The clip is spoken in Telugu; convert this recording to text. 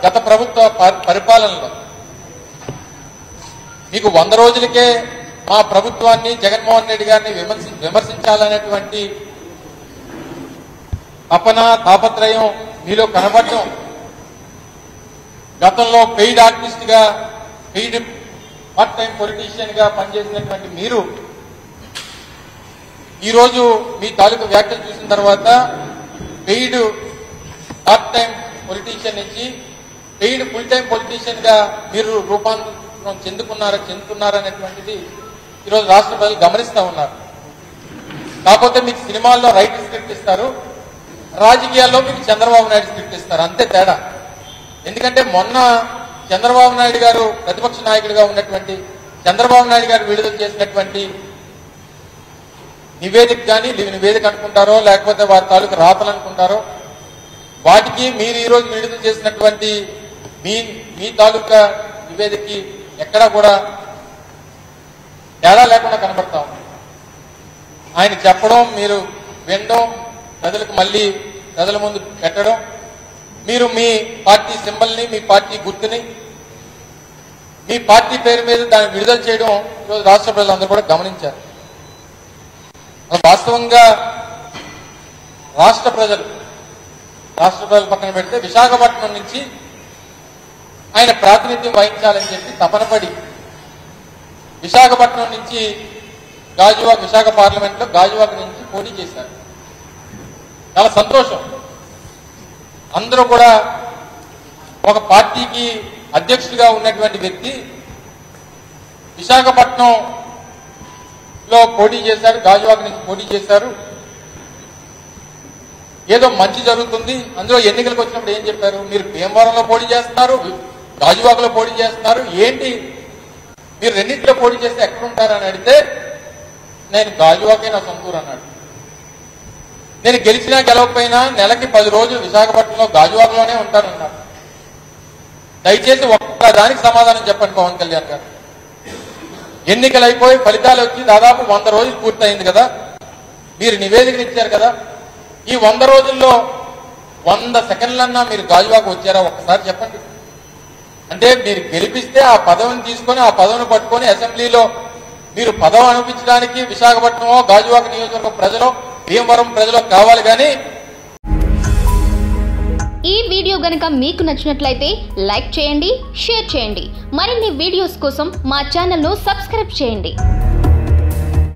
గత ప్రభుత్వ ప- పరిపాలనలో మీకు వంద రోజులకే మా ప్రభుత్వాన్ని జగన్మోహన్ రెడ్డి గారిని విమర్శి విమర్శించాలనేటువంటి తపన తాపత్రయం మీలో కనబడటం గతంలో పెయిడ్ ఆర్టిస్ట్ గా పెయిడ్ పార్ట్ టైం పొలిటీషియన్ గా పనిచేసినటువంటి మీరు ఈరోజు మీ తాలూకు వ్యాఖ్యలు చూసిన తర్వాత పెయిడ్ పార్ట్ టైం పొలిటీషియన్ నుంచి పెయిడ్ ఫుల్ టైం పొలిటీషియన్ గా మీరు రూపాంతరం చెందుకున్నారా చెందుతున్నారనేటువంటిది ఈరోజు రాష్ట్ర ప్రజలు గమనిస్తా ఉన్నారు కాకపోతే మీకు సినిమాల్లో రైట్ స్క్రిప్ట్ ఇస్తారు రాజకీయాల్లో మీకు చంద్రబాబు నాయుడు స్క్రిప్ట్ ఇస్తారు అంతే తేడా ఎందుకంటే మొన్న చంద్రబాబు నాయుడు గారు ప్రతిపక్ష నాయకుడిగా ఉన్నటువంటి చంద్రబాబు నాయుడు గారు విడుదల చేసినటువంటి నివేదిక కానీ నివేదిక అనుకుంటారో లేకపోతే వారి తాలూకు రాతలు అనుకుంటారో వాటికి మీరు ఈరోజు విడుదల చేసినటువంటి మీ మీ తాలూకా నివేదికకి ఎక్కడా కూడా తేడా లేకుండా కనబడతా ఉంది ఆయన చెప్పడం మీరు వినడం ప్రజలకు మళ్ళీ ప్రజల ముందు పెట్టడం మీరు మీ పార్టీ సింబల్ని మీ పార్టీ గుర్తుని మీ పార్టీ పేరు మీద దాన్ని విడుదల చేయడం ఈరోజు రాష్ట్ర ప్రజలందరూ కూడా గమనించారు అది వాస్తవంగా రాష్ట్ర ప్రజలు రాష్ట్ర ప్రజలు పక్కన పెడితే విశాఖపట్నం నుంచి ఆయన ప్రాతినిధ్యం వహించాలని చెప్పి తపనపడి విశాఖపట్నం నుంచి గాజువాక విశాఖ పార్లమెంట్ లో గాజువాక నుంచి పోటీ చేశారు చాలా సంతోషం అందరూ కూడా ఒక పార్టీకి అధ్యక్షుడిగా ఉన్నటువంటి వ్యక్తి విశాఖపట్నం లో పోటీ చేశారు గాజువాక నుంచి పోటీ చేశారు ఏదో మంచి జరుగుతుంది అందులో ఎన్నికలకు వచ్చినప్పుడు ఏం చెప్పారు మీరు భీమవరంలో పోటీ చేస్తున్నారు గాజువాకలో పోటీ చేస్తున్నారు ఏంటి మీరు రెండింటిలో పోటీ చేస్తే ఎక్కడ ఉంటారని అడిగితే నేను గాజువాకే నా సొంతూరు అన్నాడు నేను గెలిచినా గెలవకపోయినా నెలకి పది రోజులు విశాఖపట్నంలో గాజువాకలోనే ఉంటానన్నారు దయచేసి ఒక్క దానికి సమాధానం చెప్పండి పవన్ కళ్యాణ్ గారు ఎన్నికలు అయిపోయి ఫలితాలు వచ్చి దాదాపు వంద రోజులు పూర్తయింది కదా మీరు నివేదికలు ఇచ్చారు కదా ఈ వంద రోజుల్లో వంద సెకండ్లన్నా మీరు గాజువాకు వచ్చారా ఒక్కసారి చెప్పండి అంటే మీరు గెలిపిస్తే ఆ పదవిని తీసుకొని ఆ పదవిని పట్టుకొని అసెంబ్లీలో మీరు పదవి అనిపించడానికి విశాఖపట్నమో గాజువాక నియోజకవర్గం ప్రజలు భీమవరం ప్రజలు కావాలి కానీ ఈ వీడియో గనక మీకు నచ్చినట్లయితే లైక్ చేయండి షేర్ చేయండి మరిన్ని వీడియోస్ కోసం మా ఛానల్ను సబ్స్క్రైబ్ చేయండి